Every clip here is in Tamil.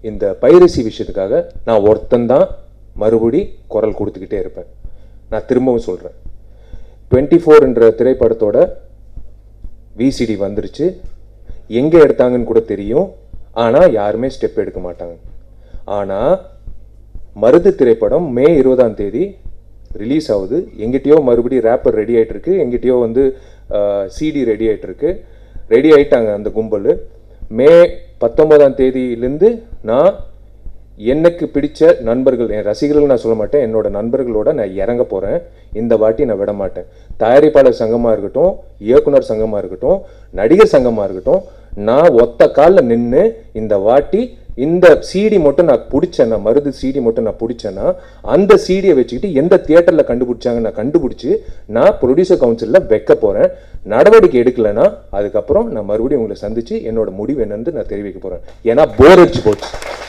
இந்த பைரசி விஷயத்துக்காக நான் ஒருத்தன்தான் மறுபடி குரல் கொடுத்துக்கிட்டே இருப்பேன் நான் திரும்பவும் சொல்கிறேன் டுவெண்ட்டி ஃபோர்ன்ற திரைப்படத்தோட விசிடி வந்துருச்சு எங்கே எடுத்தாங்கன்னு கூட தெரியும் ஆனால் யாருமே ஸ்டெப் எடுக்க மாட்டாங்க ஆனால் மருது திரைப்படம் மே இருபதாம் தேதி ரிலீஸ் ஆகுது எங்கிட்டயோ மறுபடியும் ரேப்பர் ரெடி ஆயிட்டு இருக்கு எங்கிட்டயோ வந்து சிடி ரெடி ஆயிட்டு இருக்கு ரெடி ஆயிட்டாங்க அந்த கும்பல் மே பத்தொன்பதாம் தேதியிலேருந்து நான் எனக்கு பிடிச்ச நண்பர்கள் என் ரசிகர்கள் நான் சொல்ல மாட்டேன் என்னோட நண்பர்களோட நான் இறங்க போகிறேன் இந்த வாட்டி நான் விட மாட்டேன் தயாரிப்பாளர் சங்கமாக இருக்கட்டும் இயக்குனர் சங்கமாக இருக்கட்டும் நடிகர் சங்கமாக இருக்கட்டும் நான் ஒத்த காலில் நின்று இந்த வாட்டி இந்த சிடி மட்டும் நான் பிடிச்சேன்னா மருது சிடி மட்டும் நான் பிடிச்சேன்னா அந்த சிடியை வச்சுக்கிட்டு எந்த தியேட்டரில் கண்டுபிடிச்சாங்க நான் கண்டுபிடிச்சி நான் ப்ரொடியூசர் கவுன்சிலில் வைக்க போகிறேன் நடவடிக்கை எடுக்கலைன்னா அதுக்கப்புறம் நான் மறுபடியும் உங்களை சந்திச்சு என்னோட முடிவு என்னன்னு நான் தெரிவிக்க போகிறேன் ஏன்னா போர் அடிச்சு போச்சு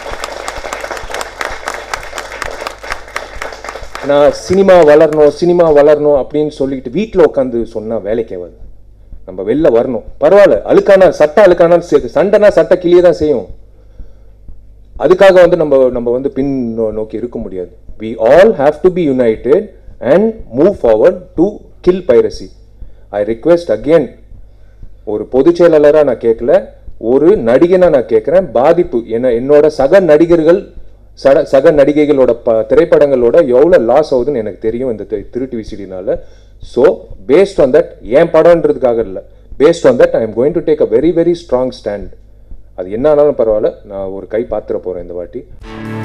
நான் சினிமா வளரணும் சினிமா வளரணும் அப்படின்னு சொல்லிட்டு வீட்டில் உட்காந்து சொன்னால் வேலைக்கு ஆகாது நம்ம வெளில வரணும் பரவாயில்ல அழுக்கானா சட்டை அழுக்கானான்னு சே- சண்டைனா சட்டை கிளியே தான் செய்யும் அதுக்காக வந்து நம்ம நம்ம வந்து பின் நோ- நோக்கி இருக்க முடியாது we all have to be united and move forward to kill piracy I request again ஒரு பொதுச் செயலாளராக நான் கேட்கல ஒரு நடிகனா நான் கேட்குறேன் பாதிப்பு என்ன என்னோட சக நடிகர்கள் சட சக நடிகைகளோட ப திரைப்படங்களோட எவ்வளோ லாஸ் ஆகுதுன்னு எனக்கு தெரியும் இந்த தி- திருட்டு விசிடினால ஸோ பேஸ்ட் ஆன் தட் என் படம்ன்றதுக்காக இல்லை based on that I am going to take a very very strong stand அது என்ன ஆனாலும் பரவாயில்ல நான் ஒரு கை பாத்திர போகிறேன் இந்த வாட்டி